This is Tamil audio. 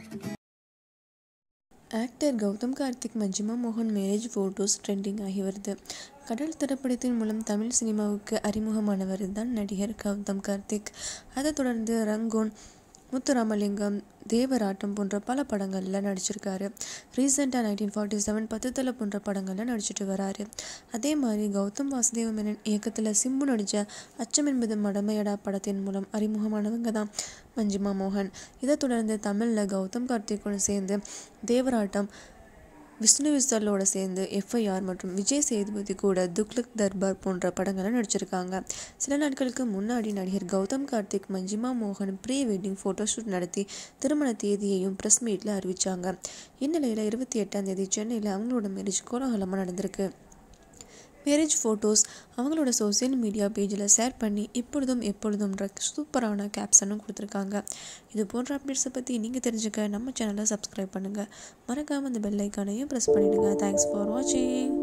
ஆக்டர் கௌதம் கார்த்திக் மஞ்சிமா மோகன் மேரேஜ் ஃபோட்டோஸ் ட்ரெண்டிங் ஆகி வருது கடல் திரைப்படத்தின் மூலம் தமிழ் சினிமாவுக்கு அறிமுகமானவர் தான் நடிகர் கௌதம் கார்த்திக் அதைத் தொடர்ந்து ரங்கோன் முத்துராமலிங்கம் தேவராட்டம் போன்ற பல படங்களில் நடிச்சிருக்காரு ரீசெண்டாக நைன்டீன் ஃபார்ட்டி செவன் பத்துத்தலை போன்ற படங்களில் நடிச்சிட்டு வராரு அதே மாதிரி கௌதம் வாசுதேவ மேனன் இயக்கத்தில் சிம்பு நடித்த அச்சம் என்பது மடமையடா படத்தின் மூலம் அறிமுகமானவங்க தான் மஞ்சிமா மோகன் இதைத் தொடர்ந்து தமிழில் கௌதம் கார்த்திக்கோடு சேர்ந்து தேவராட்டம் விஷ்ணு விசாலோட சேர்ந்து எஃப்ஐஆர் மற்றும் விஜய் சேதுபதி கூட துக்ளக் தர்பார் போன்ற படங்களை நடிச்சிருக்காங்க சில நாட்களுக்கு முன்னாடி நடிகர் கௌதம் கார்த்திக் மஞ்சிமா மோகன் ப்ரீ வெட்டிங் ஃபோட்டோஷூட் நடத்தி திருமண தேதியையும் ப்ரெஸ் மீட்டில் அறிவித்தாங்க இந்நிலையில் இருபத்தி எட்டாம் தேதி சென்னையில் அவங்களோட மேரேஜ் கோலாகலமாக நடந்திருக்கு மேரேஜ் ஃபோட்டோஸ் அவங்களோட சோசியல் மீடியா பேஜில் ஷேர் பண்ணி இப்பொழுதும் எப்பொழுதும்ன்ற சூப்பரான கேப்ஷனும் கொடுத்துருக்காங்க இது போன்ற அப்டேட்ஸை பற்றி நீங்கள் தெரிஞ்சுக்க நம்ம சேனலை சப்ஸ்கிரைப் பண்ணுங்கள் மறக்காமல் அந்த பெல் ஐக்கானையும் ப்ரெஸ் பண்ணிவிடுங்க தேங்க்ஸ் ஃபார் வாட்சிங்